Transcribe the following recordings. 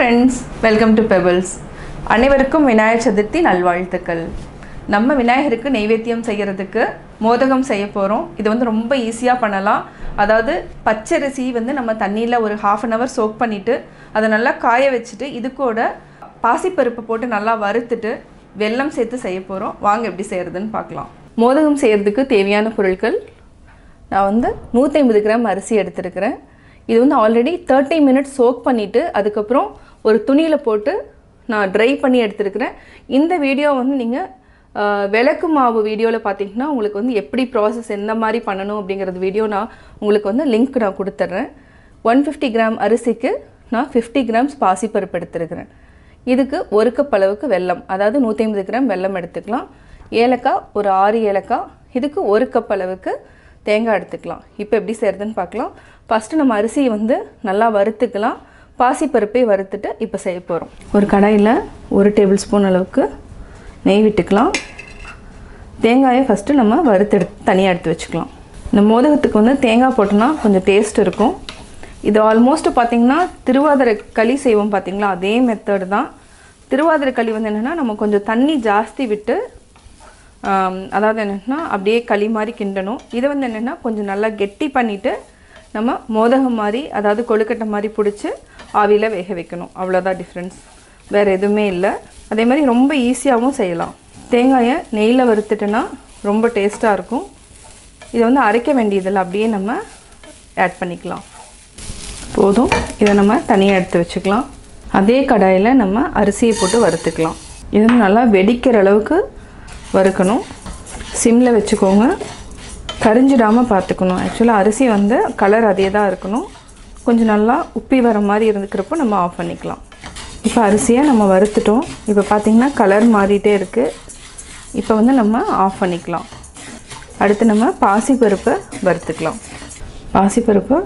friends welcome to pebbles அனைவருக்கும் விநாயகர் சதுர்த்தி நல்வாழ்த்துக்கள் நம்ம விநாயகருக்கு நெய்வேத்தியம் செய்கிறதுக்கு மோதகம் செய்ய போகிறோம் இது வந்து ரொம்ப ஈஸியாக பண்ணலாம் அதாவது பச்சரிசி வந்து நம்ம தண்ணியில் ஒரு ஹாஃப் அன் ஹவர் சோக் பண்ணிவிட்டு அதை நல்லா காய வச்சுட்டு இது கூட பாசிப்பருப்பு போட்டு நல்லா வறுத்துட்டு வெல்லம் சேர்த்து செய்ய போகிறோம் வாங்க எப்படி செய்கிறதுன்னு பார்க்கலாம் மோதகம் செய்கிறதுக்கு தேவையான பொருட்கள் நான் வந்து நூற்றி ஐம்பது கிராம் அரிசி எடுத்திருக்கிறேன் இது வந்து ஆல்ரெடி தேர்ட்டி மினிட்ஸ் சோக் பண்ணிவிட்டு அதுக்கப்புறம் ஒரு துணியில் போட்டு நான் ட்ரை பண்ணி எடுத்திருக்கிறேன் இந்த வீடியோ வந்து நீங்கள் விளக்கு மாவு வீடியோவில் பார்த்தீங்கன்னா உங்களுக்கு வந்து எப்படி ப்ராசஸ் எந்த மாதிரி பண்ணணும் அப்படிங்கிறது வீடியோ நான் உங்களுக்கு வந்து லிங்க் நான் கொடுத்துட்றேன் ஒன் ஃபிஃப்டி கிராம் அரிசிக்கு நான் ஃபிஃப்டி கிராம்ஸ் பாசிப்பருப்பு எடுத்திருக்கிறேன் இதுக்கு ஒரு கப் அளவுக்கு வெல்லம் அதாவது நூற்றி ஐம்பது கிராம் வெல்லம் எடுத்துக்கலாம் ஏலக்காய் ஒரு ஆறு ஏலக்காய் இதுக்கு ஒரு கப் அளவுக்கு தேங்காய் எடுத்துக்கலாம் இப்போ எப்படி செய்கிறதுன்னு பார்க்கலாம் ஃபஸ்ட்டு நம்ம அரிசியை வந்து நல்லா வறுத்துக்கலாம் பாசிப்பருப்பை வறுத்துட்டு இப்போ செய்ய போகிறோம் ஒரு கடாயில் ஒரு டேபிள் ஸ்பூன் அளவுக்கு நெய் விட்டுக்கலாம் தேங்காயை ஃபஸ்ட்டு நம்ம வறுத்து எடுத்து தனியாக எடுத்து வச்சுக்கலாம் இந்த மோதகத்துக்கு வந்து தேங்காய் போட்டோன்னா கொஞ்சம் டேஸ்ட் இருக்கும் இது ஆல்மோஸ்ட் பார்த்திங்கன்னா திருவாதிரை களி செய்வோம் பார்த்தீங்களா அதே மெத்தடு தான் திருவாதிரை களி வந்து என்னென்னா நம்ம கொஞ்சம் தண்ணி ஜாஸ்தி விட்டு ஆம், அதாவது என்னென்னா அப்படியே களி மாதிரி கிண்டணும் இதை வந்து என்னென்னா கொஞ்சம் நல்லா கெட்டி பண்ணிவிட்டு நம்ம மோதகம் மாதிரி அதாவது கொழுக்கட்டை மாதிரி பிடிச்சி ஆவியில் வேக வைக்கணும் அவ்வளோதான் டிஃப்ரென்ஸ் வேறு எதுவுமே இல்லை அதே மாதிரி ரொம்ப ஈஸியாகவும் செய்யலாம் தேங்காயை நெய்யில் வறுத்துட்டோன்னா ரொம்ப டேஸ்ட்டாக இருக்கும் இதை வந்து அரைக்க வேண்டியதில்லை அப்படியே நம்ம ஆட் பண்ணிக்கலாம் போதும் இதை நம்ம தனியாக எடுத்து வச்சுக்கலாம் அதே கடாயில் நம்ம அரிசியை போட்டு வறுத்துக்கலாம் இது வந்து நல்லா வெடிக்கிற அளவுக்கு வறுக்கணும் சிம்மில் வச்சுக்கோங்க கரிஞ்சிடாமல் பார்த்துக்கணும் ஆக்சுவலாக அரிசி வந்து கலர் அதே தான் இருக்கணும் கொஞ்சம் நல்லா உப்பி வர மாதிரி இருந்துக்கிறப்போ நம்ம ஆஃப் பண்ணிக்கலாம் இப்போ அரிசியை நம்ம வறுத்துட்டோம் இப்போ பார்த்திங்கன்னா கலர் மாறிட்டே இருக்குது இப்போ வந்து நம்ம ஆஃப் பண்ணிக்கலாம் அடுத்து நம்ம பாசிப்பருப்பை வறுத்துக்கலாம் பாசிப்பருப்பு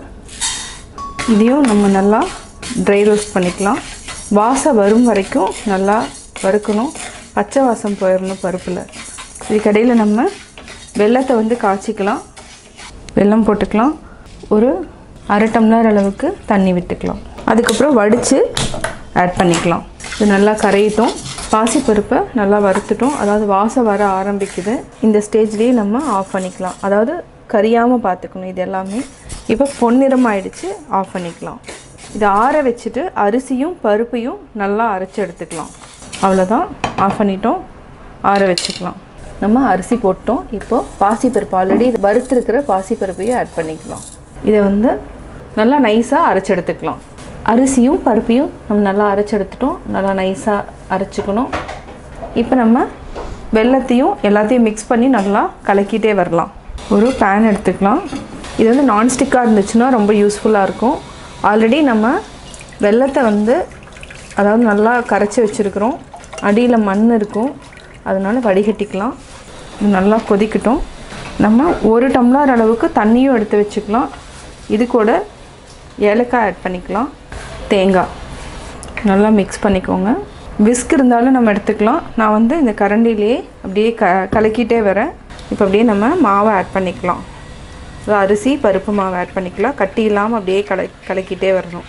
இதையும் நம்ம நல்லா ட்ரை ரோஸ்ட் பண்ணிக்கலாம் வாசம் வரும் வரைக்கும் நல்லா வறுக்கணும் பச்சை வாசம் போயிடணும் பருப்பில் இதுக்கடையில் நம்ம வெல்லத்தை வந்து காய்ச்சிக்கலாம் வெல்லம் போட்டுக்கலாம் ஒரு அரை டம்ளர் அளவுக்கு தண்ணி விட்டுக்கலாம் அதுக்கப்புறம் வடித்து ஆட் பண்ணிக்கலாம் இது நல்லா கரையிட்டோம் பாசிப்பருப்பை நல்லா வறுத்துட்டோம் அதாவது வாசம் வர ஆரம்பிக்குது இந்த ஸ்டேஜ்லேயே நம்ம ஆஃப் பண்ணிக்கலாம் அதாவது கரியாமல் பார்த்துக்கணும் இது எல்லாமே இப்போ பொன்னிறம் ஆயிடுச்சு ஆஃப் பண்ணிக்கலாம் இதை ஆற வச்சுட்டு அரிசியும் பருப்பையும் நல்லா அரைச்சி எடுத்துக்கலாம் அவ்வளோதான் ஆஃப் பண்ணிட்டோம் ஆற வச்சுக்கலாம் நம்ம அரிசி போட்டோம் இப்போது பாசிப்பருப்பு ஆல்ரெடி இது வறுத்துருக்கிற பாசிப்பருப்பையும் ஆட் பண்ணிக்கலாம் இதை வந்து நல்லா நைஸாக அரைச்சி எடுத்துக்கலாம் அரிசியும் பருப்பையும் நம்ம நல்லா அரைச்சி எடுத்துட்டோம் நல்லா நைஸாக அரைச்சிக்கணும் இப்போ நம்ம வெல்லத்தையும் எல்லாத்தையும் மிக்ஸ் பண்ணி நல்லா கலக்கிட்டே வரலாம் ஒரு பேன் எடுத்துக்கலாம் இது வந்து நான்ஸ்டிக்காக இருந்துச்சுன்னா ரொம்ப யூஸ்ஃபுல்லாக இருக்கும் ஆல்ரெடி நம்ம வெல்லத்தை வந்து அதாவது நல்லா கரைச்சி வச்சுருக்குறோம் அடியில் மண் இருக்கும் அதனால் வடிகட்டிக்கலாம் இது நல்லா கொதிக்கட்டும் நம்ம ஒரு டம்ளர் அளவுக்கு தண்ணியும் எடுத்து வச்சுக்கலாம் இது கூட ஏலக்காய் ஆட் பண்ணிக்கலாம் தேங்காய் நல்லா மிக்ஸ் பண்ணிக்கோங்க விஸ்க் இருந்தாலும் நம்ம எடுத்துக்கலாம் நான் வந்து இந்த கரண்டிலேயே அப்படியே க கலக்கிட்டே வரேன் இப்போ அப்படியே நம்ம மாவை ஆட் பண்ணிக்கலாம் அதாவது அரிசி பருப்பு மாவு ஆட் பண்ணிக்கலாம் கட்டி இல்லாமல் அப்படியே கல கலக்கிட்டே வரணும்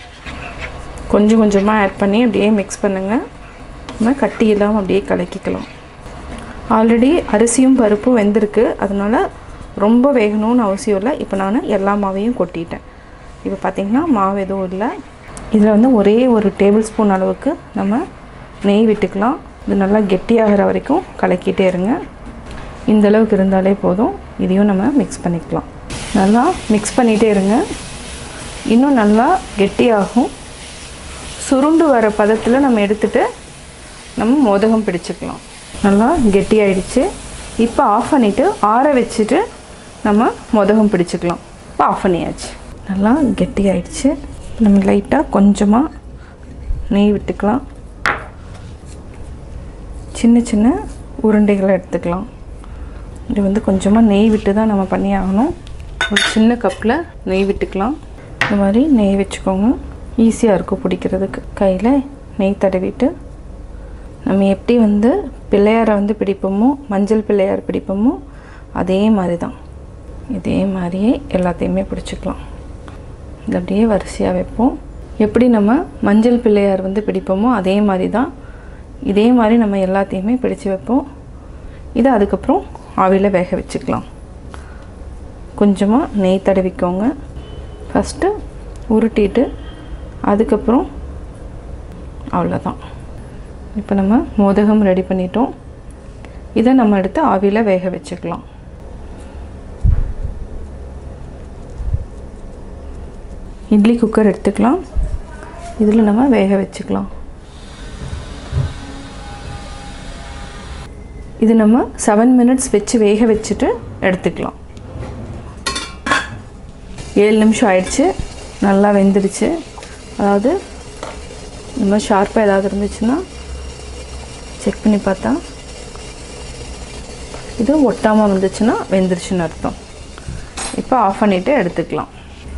கொஞ்சம் கொஞ்சமாக ஆட் பண்ணி அப்படியே மிக்ஸ் பண்ணுங்கள் நம்ம கட்டி இல்லாமல் அப்படியே கலக்கிக்கலாம் ஆல்ரெடி அரிசியும் பருப்பும் வெந்திருக்கு அதனால் ரொம்ப வேகணும்னு அவசியம் இல்லை இப்போ நான் எல்லா மாவையும் கொட்டிட்டேன் இப்போ பார்த்திங்கன்னா மாவு எதுவும் இல்லை இதில் வந்து ஒரே ஒரு டேபிள் ஸ்பூன் அளவுக்கு நம்ம நெய் விட்டுக்கலாம் இது நல்லா கெட்டியாகிற வரைக்கும் கலக்கிட்டே இருங்க இந்த அளவுக்கு இருந்தாலே போதும் இதையும் நம்ம மிக்ஸ் பண்ணிக்கலாம் நல்லா மிக்ஸ் பண்ணிகிட்டே இருங்க இன்னும் நல்லா கெட்டியாகும் சுருண்டு வர பதத்தில் நம்ம எடுத்துட்டு நம்ம மோதகம் பிடிச்சிக்கலாம் நல்லா கெட்டியாயிடுச்சு இப்போ ஆஃப் பண்ணிவிட்டு ஆற வச்சுட்டு நம்ம மோதகம் பிடிச்சிக்கலாம் இப்போ ஆஃப் பண்ணியாச்சு நல்லா கெட்டியாயிடுச்சு நம்ம லைட்டாக கொஞ்சமாக நெய் விட்டுக்கலாம் சின்ன சின்ன உருண்டைகளை எடுத்துக்கலாம் இது வந்து கொஞ்சமாக நெய் விட்டு தான் நம்ம பண்ணி ஆகணும் ஒரு சின்ன கப்பில் நெய் விட்டுக்கலாம் இந்த மாதிரி நெய் வச்சுக்கோங்க ஈஸியாக இருக்கும் பிடிக்கிறதுக்கு கையில் நெய் தடவிட்டு நம்ம எப்படி வந்து பிள்ளையாரை வந்து பிடிப்போமோ மஞ்சள் பிள்ளையார் பிடிப்போமோ அதே மாதிரி தான் இதே மாதிரியே எல்லாத்தையுமே பிடிச்சிக்கலாம் இது அப்படியே வரிசையாக வைப்போம் எப்படி நம்ம மஞ்சள் பிள்ளையார் வந்து பிடிப்போமோ அதே மாதிரி தான் இதே மாதிரி நம்ம எல்லாத்தையுமே பிடிச்சு வைப்போம் இதை அதுக்கப்புறம் ஆவியில் வேக வச்சுக்கலாம் கொஞ்சமாக நெய் தடவிக்கோங்க ஃபஸ்ட்டு உருட்டிட்டு அதுக்கப்புறம் அவ்வளோதான் இப்போ நம்ம மோதகம் ரெடி பண்ணிட்டோம் இதை நம்ம எடுத்து ஆவியில் வேக வச்சுக்கலாம் இட்லி குக்கர் எடுத்துக்கலாம் இதில் நம்ம வேக வச்சுக்கலாம் இது நம்ம செவன் மினிட்ஸ் வச்சு வேக வச்சுட்டு எடுத்துக்கலாம் ஏழு நிமிஷம் ஆயிடுச்சு நல்லா வெந்துடுச்சு அதாவது இந்த மாதிரி ஷார்ப்பாக ஏதாவது இருந்துச்சுன்னா செக் பண்ணி பார்த்தா இது ஒட்டாமல் வந்துச்சுன்னா வெந்துருச்சுன்னு அர்த்தம் இப்போ ஆஃப் பண்ணிவிட்டு எடுத்துக்கலாம்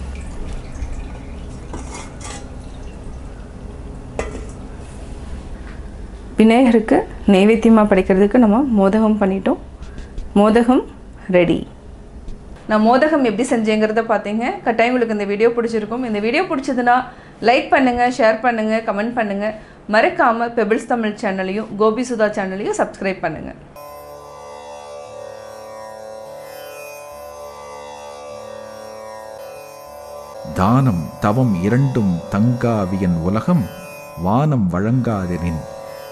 விநாயகருக்கு நைவேத்தியமாக படைக்கிறதுக்கு நம்ம மோதகம் பண்ணிட்டோம் மோதகம் ரெடி நான் மோதகம் எப்படி செஞ்சேங்கிறத பார்த்தீங்க கட்டாயம் உங்களுக்கு இந்த வீடியோ பிடிச்சிருக்கும் இந்த வீடியோ பிடிச்சதுன்னா லைக் பண்ணுங்கள் ஷேர் பண்ணுங்கள் கமெண்ட் பண்ணுங்கள் மறக்காமல் பெபிள்ஸ் தமிழ் சேனலையும் கோபி சுதா சேனலையும் சப்ஸ்கிரைப் பண்ணுங்கள் தானம் தவம் இரண்டும் தங்காவியன் உலகம் வானம் வழங்காதெனின்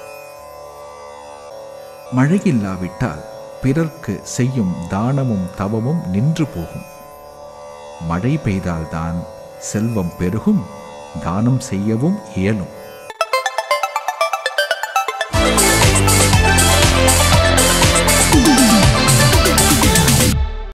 மழையில்லாவிட்டால் பிறர்க்கு செய்யும் தானமும் தவமும் நின்று போகும் மழை பெய்தால்தான் செல்வம் பெருகும் தானம் செய்யவும் இயலும்